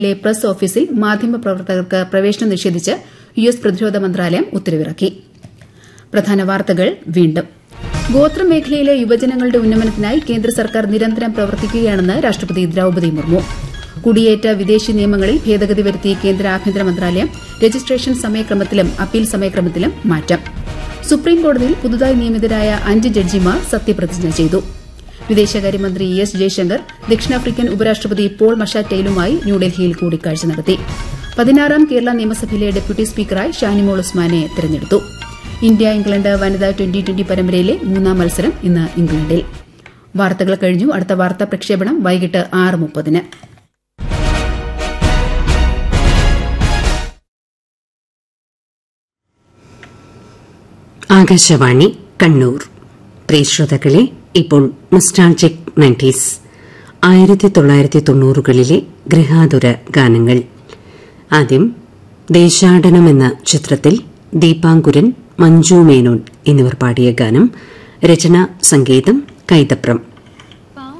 ലെ പ്രസ് ഓഫീസിൽ മാധ്യമപ്രവർത്തകർക്ക് പ്രവേശനം നിഷേധിച്ച് യു എസ് പ്രതിരോധ മന്ത്രാലയം ഉത്തരവിറക്കി പ്രധാന വാർത്തകൾ വീണ്ടും ഗോത്രമേഖലയിലെ യുവജനങ്ങളുടെ ഉന്നമനത്തിനായി കേന്ദ്ര സർക്കാർ നിരന്തരം പ്രവർത്തിക്കുകയാണെന്ന് രാഷ്ട്രപതി ദ്രൌപദി മുർമു കുടിയേറ്റ വിദേശി നിയമങ്ങളിൽ ഭേദഗതി വരുത്തി കേന്ദ്ര ആഭ്യന്തര മന്ത്രാലയം രജിസ്ട്രേഷൻ സമയക്രമത്തിലും അപ്പീൽ സമയക്രമത്തിലും മാറ്റം സുപ്രീംകോടതിയിൽ പുതുതായി നിയമിതരായ അഞ്ച് ജഡ്ജിമാർ സത്യപ്രതിജ്ഞ ചെയ്തു വിദേശകാര്യമന്ത്രി എസ് ജയശങ്കർ ദക്ഷിണാഫ്രിക്കൻ ഉപരാഷ്ട്രപതി പോൾ മഷാറ്റയിലുമായി ന്യൂഡൽഹിയിൽ കൂടിക്കാഴ്ച നടത്തി പതിനാറാം കേരള നിയമസഭയിലെ ഡെപ്യൂട്ടി സ്പീക്കറായി ഷാനിമോൾ ഉസ്മാനെ തെരഞ്ഞെടുത്തു ഇന്ത്യ ഇംഗ്ലണ്ട് വനിതാ ട്വന്റി ട്വന്റി പരമ്പരയിലെ മൂന്നാം മത്സരം ഇന്ന് ഇംഗ്ലണ്ടിൽ വാർത്തകൾ കഴിഞ്ഞു അടുത്ത വാർത്താ പ്രക്ഷേപണം വൈകിട്ട് ആറ് മുപ്പതിന് ആകാശവാണി കണ്ണൂർ പ്രിയ ശ്രോതാക്കളെ ഇപ്പോൾ നൊസ്റ്റാൾജിക് നയൻറ്റീസ് ആയിരത്തി തൊള്ളായിരത്തി തൊണ്ണൂറുകളിലെ ഗൃഹാതുര ഗാനങ്ങൾ ആദ്യം ദേശാടനം എന്ന ചിത്രത്തിൽ ദീപാങ്കുരൻ മഞ്ജു മേനോൻ എന്നിവർ പാടിയ ഗാനം രചന സംഗീതം കൈതപ്രം